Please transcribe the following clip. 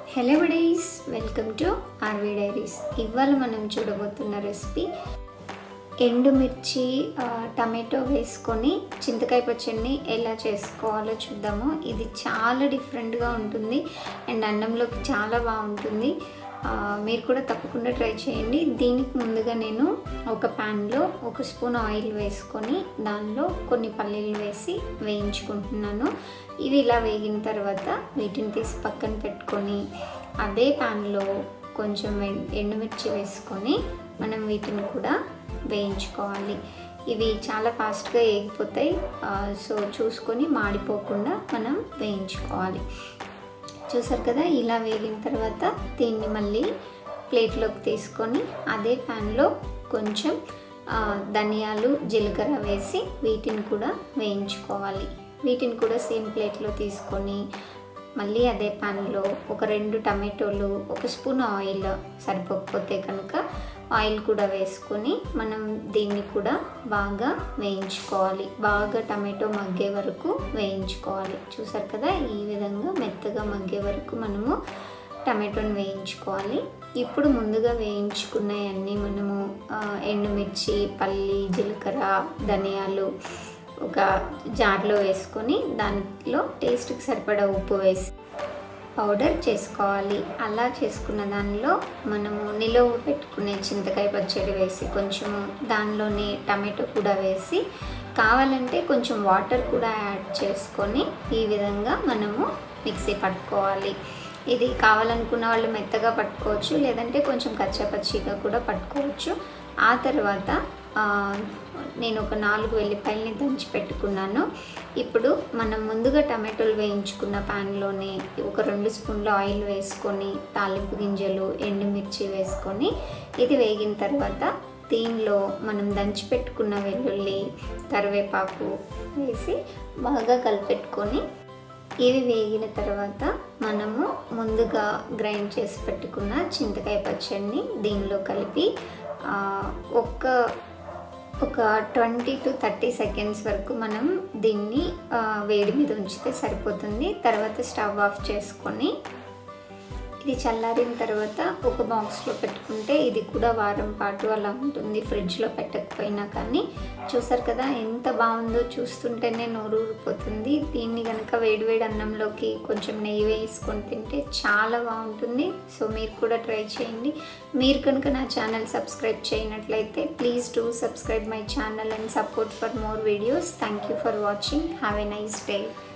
hello డైస్ welcome to RV Diaries ఇవాళ మనం చూడబోతున్న రెసిపీ ఎండుమిర్చి ఆ, టమాటో వేసుకొని చింతకాయ పచ్చడిని ఎలా చేసుకోవాలో చూద్దాము ఇది చాలా డిఫరెంట్గా ఉంటుంది అండ్ అన్నంలోకి చాలా బాగుంటుంది ఆ, మీరు కూడా తప్పకుండా ట్రై చేయండి దీనికి ముందుగా నేను ఒక ప్యాన్లో ఒక స్పూన్ ఆయిల్ వేసుకొని దానిలో కొన్ని పల్లీలు వేసి వేయించుకుంటున్నాను ఇవి ఇలా వేగిన తర్వాత వీటిని తీసి పక్కన పెట్టుకొని అదే ప్యాన్లో కొంచెం ఎం- ఎండుమిర్చి వేసుకొని మనం వీటిని కూడా వేయించుకోవాలి ఇవి చాలా ఫాస్ట్గా వేగిపోతాయి ఆ, సో చూసుకొని మాడిపోకుండా మనం వేయించుకోవాలి చూసారు కదా ఇలా వేగిన తర్వాత దీన్ని మళ్ళీ ప్లేట్లోకి తీసుకొని అదే ప్యాన్లో కొంచెం ఆ, ధనియాలు జీలకర్ర వేసి వీటిని కూడా వేయించుకోవాలి వీటిని కూడా సేమ్ ప్లేట్లో తీసుకొని మళ్ళీ అదే ప్యాన్లో ఒక రెండు టమాటోలు ఒక స్పూన్ ఆయిల్ సరిపోకపోతే కనుక ఆయిల్ కూడా వేసుకొని మనం దీన్ని కూడా బాగా వేయించుకోవాలి బాగా టమాటో మగ్గే వరకు వేయించుకోవాలి చూసారు కదా ఈ విధంగా మెత్తగా మగ్గే వరకు మనము టమాటోని వేయించుకోవాలి ఇప్పుడు ముందుగా వేయించుకున్నవన్నీ మనము ఆ, ఎండుమిర్చి పల్లి జీలకర్ర ధనియాలు ఒక జార్లో వేసుకొని దాంట్లో టేస్ట్కి సరిపడా ఉప్పు వేసి పౌడర్ చేసుకోవాలి అలా చేసుకున్న దానిలో మనము నిలువ పెట్టుకునే చింతకాయ పచ్చడి వేసి కొంచెము దానిలోనే టమాటో కూడా వేసి కావాలంటే కొంచెం వాటర్ కూడా యాడ్ చేసుకొని ఈ విధంగా మనము మిక్సీ పట్టుకోవాలి ఇది కావాలనుకున్న వాళ్ళు మెత్తగా పట్టుకోవచ్చు లేదంటే కొంచెం కచ్చాపచ్చిగా కూడా పట్టుకోవచ్చు ఆ తర్వాత ఆ, నేను ఒక నాలుగు వెల్లిపాయలని దంచి పెట్టుకున్నాను ఇప్పుడు మనం ముందుగా టమాటోలు వేయించుకున్న ప్యాన్లోనే ఒక రెండు స్పూన్ల ఆయిల్ వేసుకొని తాలింపు గింజలు ఎండుమిర్చి వేసుకొని ఇది వేగిన తర్వాత దీనిలో మనం దంచి పెట్టుకున్న వెల్లుల్లి కరివేపాకు వేసి బాగా కలిపెట్టుకొని ఇవి వేగిన తర్వాత మనము ముందుగా గ్రైండ్ చేసి పెట్టుకున్న చింతకాయ పచ్చడిని దీనిలో కలిపి ఆ, ఒక్క ఒక ట్వంటీ టు థర్టీ సెకండ్స్ వరకు మనం దీన్ని ఆ, వేడి మీద ఉంచితే సరిపోతుంది తర్వాత స్టవ్ ఆఫ్ చేసుకొని ఇది చల్లారిన తర్వాత ఒక బాక్స్లో పెట్టుకుంటే ఇది కూడా వారం పాటు అలా ఉంటుంది ఫ్రిడ్జ్లో పెట్టకపోయినా కానీ చూసారు కదా ఎంత బాగుందో చూస్తుంటేనే నోరు ఊరిపోతుంది దీన్ని కనుక వేడివేడి అన్నంలోకి కొంచెం నెయ్యి వేసుకొని తింటే చాలా బాగుంటుంది సో మీరు కూడా ట్రై చేయండి మీరు కనుక నా ఛానల్ సబ్స్క్రైబ్ చేయనట్లయితే please do subscribe my channel and support for more videos thank you for watching have a nice day